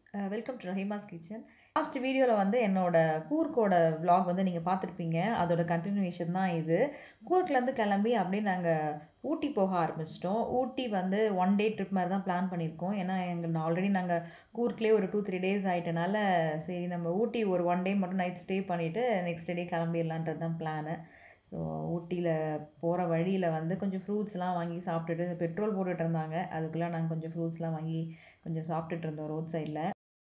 welcome to Rahima's kitchen last வீடியோவில் வந்து என்னோட கூர்க்கோட vlog வந்து நீங்கள் பார்த்துருப்பீங்க அதோட கண்டினியூஷன் தான் இது கூர்க்லேருந்து கிளம்பி அப்படியே நாங்கள் ஊட்டி போக ஆரம்பிச்சிட்டோம் ஊட்டி வந்து ஒன் டே ட்ரிப் மாதிரி தான் பிளான் பண்ணியிருக்கோம் ஏன்னா எங்கள் ஆல்ரெடி நாங்கள் கூர்க்லேயே ஒரு டூ த்ரீ டேஸ் ஆகிட்டனால சரி நம்ம ஊட்டி ஒரு ஒன் டே மட்டும் நைட் ஸ்டே பண்ணிவிட்டு நெக்ஸ்ட் டே கிளம்பிடலான்றது தான் பிளானு ஸோ ஊட்டியில் போகிற வழியில் வந்து கொஞ்சம் ஃப்ரூட்ஸ்லாம் வாங்கி சாப்பிட்டுட்டு பெட்ரோல் போட்டுட்டு இருந்தாங்க அதுக்குள்ளே நாங்கள் கொஞ்சம் ஃப்ரூட்ஸ்லாம் வாங்கி கொஞ்சம் சாப்பிட்டுட்டு இருந்தோம் ரோட் சைடில்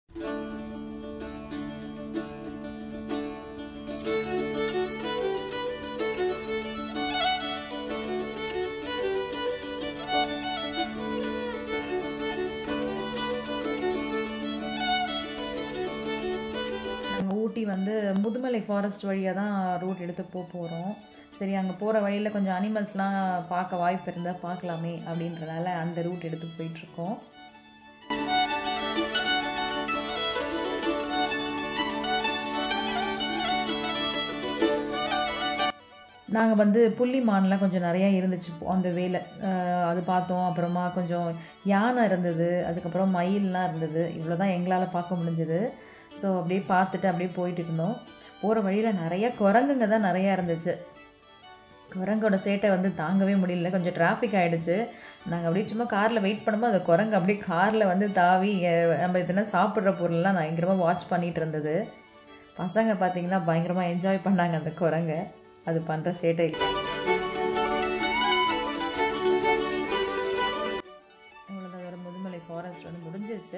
நாங்கள் ஊட்டி வந்து முதுமலை ஃபாரஸ்ட் வழியாக தான் ரூட் எடுத்து போக போகிறோம் சரி அங்கே போகிற வழியில் கொஞ்சம் அனிமல்ஸ்லாம் பார்க்க வாய்ப்பு இருந்தால் பார்க்கலாமே அப்படின்றனால அந்த ரூட் எடுத்து போயிட்டுருக்கோம் நாங்கள் வந்து புள்ளி மான்லாம் கொஞ்சம் நிறையா இருந்துச்சு அந்த வேலை அது பார்த்தோம் அப்புறமா கொஞ்சம் யானை இருந்தது அதுக்கப்புறம் மயில்லாம் இருந்தது இவ்வளோ தான் எங்களால் பார்க்க முடிஞ்சது ஸோ அப்படியே பார்த்துட்டு அப்படியே போயிட்டு இருந்தோம் போகிற வழியில் நிறைய குரங்குங்க தான் நிறையா இருந்துச்சு குரங்கோட சேட்டை வந்து தாங்கவே முடியல கொஞ்சம் டிராஃபிக் ஆகிடுச்சு நாங்கள் அப்படியே சும்மா காரில் வெயிட் பண்ணும்போது அந்த குரங்கு அப்படியே காரில் வந்து தாவி அஹ், நம்ம இதெல்லாம் சாப்பிட்ற பொருள்லாம் பயங்கரமாக வாட்ச் பண்ணிகிட்டு இருந்தது பசங்க பார்த்தீங்கன்னா பயங்கரமாக என்ஜாய் பண்ணாங்க அந்த குரங்கை அது பண்ணுற சேட்டை அவ்வளோதான் அதோட முதுமலை ஃபாரஸ்ட் வந்து முடிஞ்சிருச்சு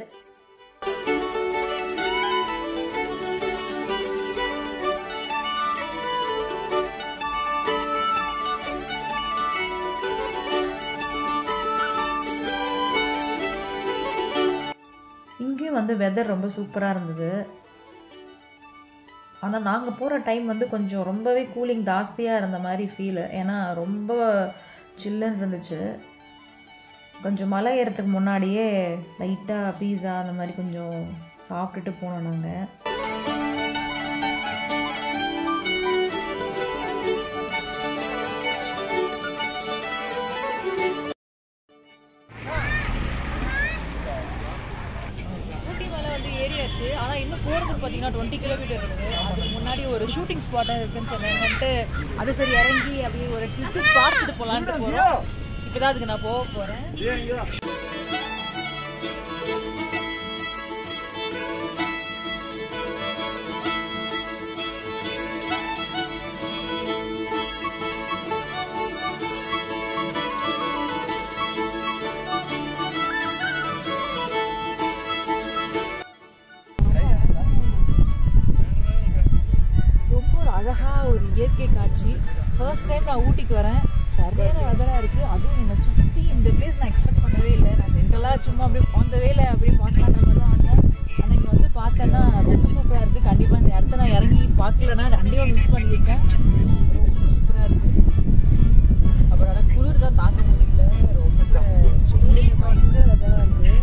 இங்கேயும் வந்து வெதர் ரொம்ப சூப்பராக இருந்தது ஆனால் நாங்கள் போகிற டைம் வந்து கொஞ்சம் ரொம்பவே கூலிங் ஜாஸ்தியாக இருந்த மாதிரி ஃபீலு ஏன்னா ரொம்ப சில்லுன்னு இருந்துச்சு கொஞ்சம் மலை ஏறதுக்கு முன்னாடியே லைட்டாக பீஸா அந்த மாதிரி கொஞ்சம் சாப்பிட்டுட்டு போனோம் நாங்கள் ஊட்டி மலை வந்து ஏறியாச்சு ஆனால் இன்னும் போகிறதுக்கு பார்த்தீங்கன்னா டுவெண்ட்டி கிலோமீட்டர் இருக்குது அதுக்கு முன்னாடி ஒரு ஷூட்டிங் ஸ்பாட்டாக இருக்குன்னு சொன்னாங்கன்ட்டு அது சரி இறங்கி அப்படியே ஒரு விசிட் பார்த்துட்டு போகலான்ட்டு போகிறோம் இப்போ தான் அதுக்கு நான் போக போகிறேன் ரொம்ப ஒரு அழகாக ஒரு இயற்கை காட்சி ஃபர்ஸ்ட் டைம் நான் ஊட்டிக்கு வரேன் சரியான வெதராக இருக்குது அதுவும் என்னை சுற்றி இந்த பிளேஸ் நான் எக்ஸ்பெக்ட் பண்ணவே இல்லை நான் ஜென்ரலாக சும்மா அப்படியே அந்த வேலை அப்படியே பார்க்கலான்ற மாதிரி தான் வந்தேன் ஆனால் இங்கே வந்து பார்த்தேன்னா ரொம்ப சூப்பராக இருக்குது கண்டிப்பாக இந்த இடத்த நான் இறங்கி பார்க்கலன்னா கண்டிப்பாக மிஸ் பண்ணியிருக்கேன் ரொம்ப சூப்பராக இருக்குது அப்புறம் ஆனால் குளிர் தான் தாங்க முடியல ரொம்ப சில்லுன்னு பயங்கர வெதராக இருக்குது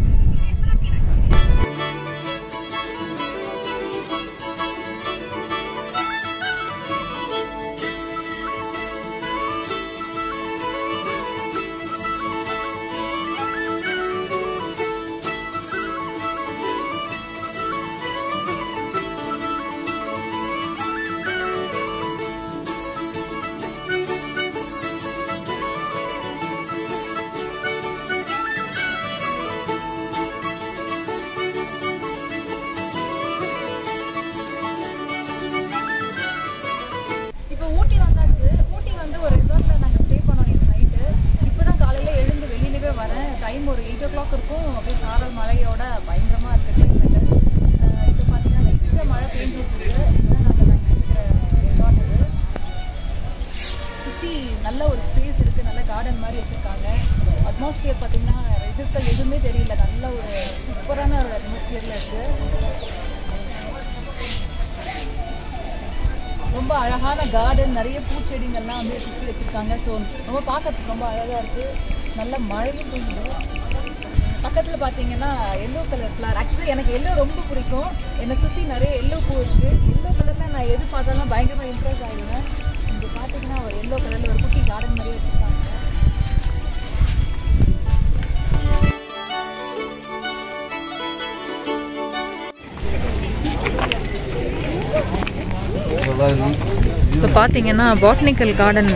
இப்போ ஊட்டி வந்தாச்சு ஊட்டி வந்து ஒரு ரிசார்ட்ல நாங்கள் ஸ்டே பண்ணோம் நேற்று நைட்டு இப்போ தான் காலையில் எழுந்து வெளியிலவே வரேன் டைம் ஒரு எயிட் ஓ கிளாக் இருக்கும் அப்படியே சாரல் மழையோட பயங்கரமாக இருக்குது கிளைமேட்டு இப்போ பார்த்தீங்கன்னா லைட்டாக மழை பெஞ்சிட்டு இருக்கு இதுதான் நாங்கள் நாங்கள் இருக்கிற ரிசார்ட் இது சுற்றி நல்ல ஒரு ஸ்பேஸ் இருக்குது நல்ல கார்டன் மாதிரி வச்சுருக்காங்க அட்மாஸ்பியர் பார்த்தீங்கன்னா எதிர்த்தல் எதுவுமே தெரியல நல்ல ஒரு சூப்பரான ஒரு அட்மாஸ்பியரில் இருக்குது ரொம்ப அழகான கார்டன் நிறைய பூச்செடிங்கள்லாம் வந்து சுற்றி வச்சுருக்காங்க ஸோ ரொம்ப பார்க்கறதுக்கு ரொம்ப அழகாக இருக்குது நல்ல மழையும் பெய்யுது பக்கத்தில் பார்த்தீங்கன்னா எல்லோ கலர் ஃப்ளவர் ஆக்சுவலி எனக்கு எல்லோ ரொம்ப பிடிக்கும் என்னை சுற்றி நிறைய எல்லோ பூ இருக்குது எல்லோ கலரில் நான் எது பார்த்தாலும் பயங்கரமாக இம்ப்ரெஸ் ஆகிடுவேன் இங்கே பார்த்தீங்கன்னா ஒரு எல்லோ கலரில் ஒரு குட்டி கார்டன் மாதிரி வச்சுருக்காங்க பார்த்தீங்கன்னா பாட்னிக்கல் கார்டன்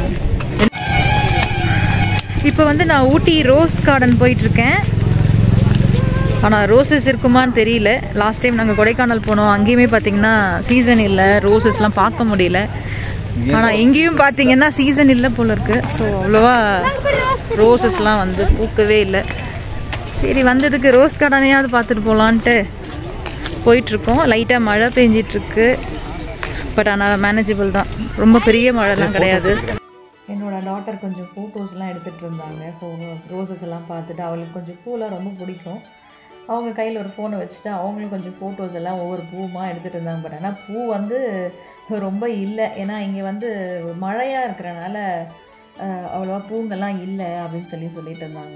இப்போ வந்து நான் ஊட்டி ரோஸ் கார்டன் போயிட்டுருக்கேன் ஆனால் ரோசஸ் இருக்குமான்னு தெரியல லாஸ்ட் டைம் நாங்கள் கொடைக்கானல் போனோம் அங்கேயுமே பார்த்தீங்கன்னா சீசன் இல்லை ரோசஸ்லாம் பார்க்க முடியல ஆனால் இங்கேயும் பார்த்தீங்கன்னா சீசன் இல்லை போல இருக்கு ஸோ அவ்வளோவா ரோசஸ்லாம் வந்து பூக்கவே இல்லை சரி வந்ததுக்கு ரோஸ் கார்டனையாவது பார்த்துட்டு போகலான்ட்டு போயிட்டுருக்கோம் லைட்டாக மழை பெஞ்சிட்ருக்கு பட் ஆனால் மேனேஜபிள் தான் ரொம்ப பெரிய மழைலாம் கிடையாது என்னோட டாட்டர் கொஞ்சம் ஃபோட்டோஸ்லாம் எடுத்துகிட்டு இருந்தாங்க ஃபோ ரோசஸ் எல்லாம் பார்த்துட்டு அவளுக்கு கொஞ்சம் பூலாம் ரொம்ப பிடிக்கும் அவங்க கையில் ஒரு ஃபோனை வச்சுட்டு அவங்களும் கொஞ்சம் ஃபோட்டோஸ் எல்லாம் ஒவ்வொரு பூமாக எடுத்துகிட்டு இருந்தாங்க பட் ஆனால் பூ வந்து ரொம்ப இல்லை ஏன்னா இங்கே வந்து மழையாக இருக்கிறனால அஹ், அவ்வளோவா பூங்கெல்லாம் இல்லை அப்படின்னு சொல்லி சொல்லிட்டு இருந்தாங்க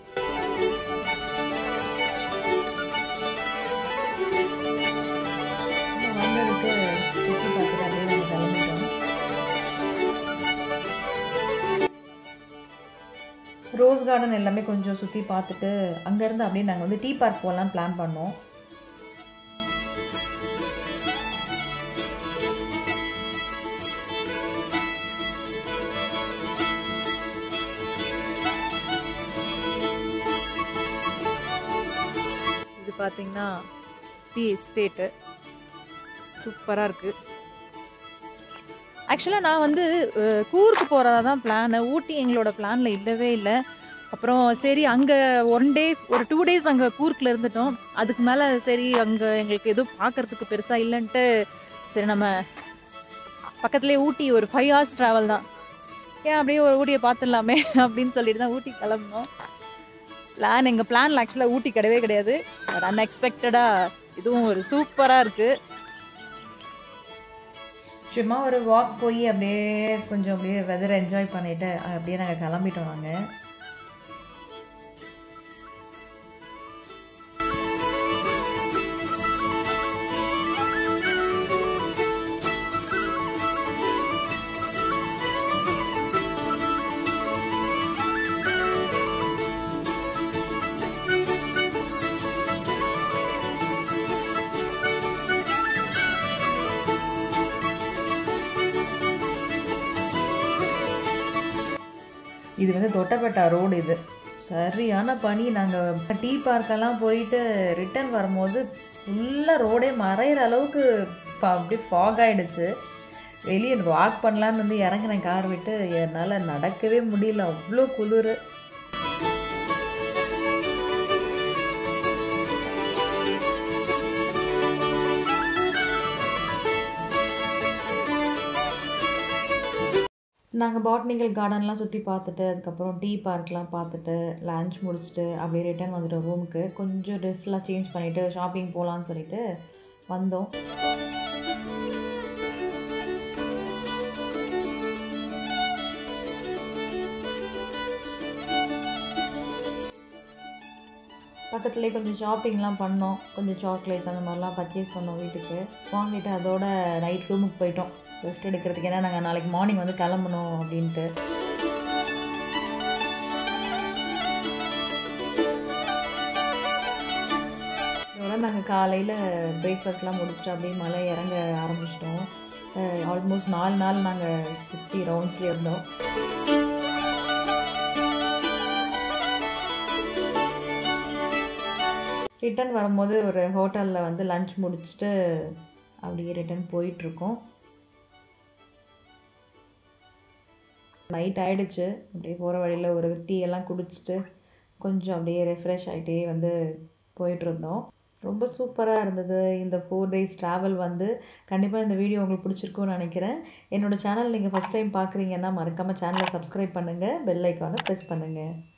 வந்ததுக்கு சுற்றி பார்த்துட்டு அப்படியே நம்ம கிளம்பிட்டோம் ரோஸ் கார்டன் எல்லாமே கொஞ்சம் சுற்றி பார்த்துட்டு அங்கேருந்து அப்படியே நாங்கள் வந்து டீ பார்க் போகலாம் பிளான் பண்ணோம் இது பார்த்தீங்கன்னா டீ எஸ்டேட்டு சூப்பராக இருக்குது ஆக்சுவலாக நான் வந்து அஹ், கூர்க்கு போகிறதா தான் பிளானு ஊட்டி எங்களோட பிளானில் இல்லவே இல்லை அப்புறம் சரி அங்கே ஒன் டே ஒரு டூ டேஸ் அங்கே கூர்க்கில் இருந்துட்டோம் அதுக்கு மேலே சரி அங்கே எங்களுக்கு எதுவும் பார்க்கறதுக்கு பெருசாக இல்லைன்ட்டு சரி நம்ம பக்கத்துலேயே ஊட்டி ஒரு ஃபைவ் ஹவர்ஸ் ட்ராவல் தான் ஏன் அப்படியே ஒரு ஊட்டியை பார்த்துடலாமே அப்படின்னு சொல்லிட்டு தான் ஊட்டி கிளம்புனோம் பிளான் எங்கள் பிளானில் ஆக்சுவலாக ஊட்டி கிடையவே கிடையாது பட் அன்எக்ஸ்பெக்டடாக இதுவும் ஒரு சூப்பராக இருக்குது சும்மா ஒரு வாக் போய் அப்படியே கொஞ்சம் அப்படியே வெதர் என்ஜாய் பண்ணிட்டு அப்படியே நாங்கள் கிளம்பிட்டோம் நாங்கள் இது வந்து தொட்டபெட்டா ரோடு இது சரியான பனி நாங்கள் டீ பார்க்கெல்லாம் போயிட்டு ரிட்டர்ன் வரும்போது ஃபுல்லாக ரோடே மறையிற அளவுக்கு ப- அப்படியே ஃபாக் ஆயிடுச்சு வெளியே வாக் பண்ணலான்னு வந்து இறங்கினேன் கார் விட்டு என்னால் நடக்கவே முடியல அவ்வளோ குளிர் நாங்கள் பாட்னிக்கல் கார்டன்லாம் சுற்றி பார்த்துட்டு அதுக்கப்புறம் டீ பார்க்லாம் பார்த்துட்டு லஞ்ச் முடிச்சுட்டு அப்படியே ரிட்டர்ன் வந்துட்டோம் ரூமுக்கு கொஞ்சம் ட்ரெஸ்லாம் சேஞ்ச் பண்ணிவிட்டு ஷாப்பிங் போகலான்னு சொல்லிட்டு வந்தோம் பக்கத்துலேயே கொஞ்சம் ஷாப்பிங்லாம் பண்ணோம் கொஞ்சம் சாக்லேட்ஸ் அந்த மாதிரிலாம் பர்ச்சேஸ் பண்ணோம் வீட்டுக்கு வாங்கிட்டு அதோட நைட் ரூமுக்கு போயிட்டோம் ரெஸ்ட் எடுக்கிறதுக்கு ஏன்னா நாங்கள் நாளைக்கு மார்னிங் வந்து கிளம்பணும் அப்படின்ட்டு இதோட நாங்கள் காலையில் பிரேக்ஃபாஸ்ட்லாம் முடிச்சுட்டு அப்படியே மலை இறங்க ஆரம்பிச்சிட்டோம் ஆல்மோஸ்ட் நாலு நாள் நாங்கள் சுற்றி ரவுண்ட்ஸ்லேயே இருந்தோம் ரிட்டன் வரும்போது ஒரு ஹோட்டலில் வந்து லஞ்ச் முடிச்சுட்டு அப்படியே ரிட்டன் போயிட்டுருக்கோம் நைட் ஆயிடுச்சு அப்படியே போகிற வழியில் ஒரு டீ எல்லாம் குடிச்சிட்டு கொஞ்சம் அப்படியே ரெஃப்ரெஷ் ஆகிட்டே வந்து போயிட்டுருந்தோம் ரொம்ப சூப்பராக இருந்தது இந்த ஃபோர் டேஸ் ட்ராவல் வந்து கண்டிப்பாக இந்த வீடியோ உங்களுக்கு பிடிச்சிருக்கும்னு நினைக்கிறேன் என்னோடய சேனல் நீங்கள் ஃபஸ்ட் டைம் பார்க்குறீங்கன்னா மறக்காமல் சேனலை சப்ஸ்கிரைப் பண்ணுங்கள் பெல் ஐக்கானை ப்ரெஸ் பண்ணுங்கள்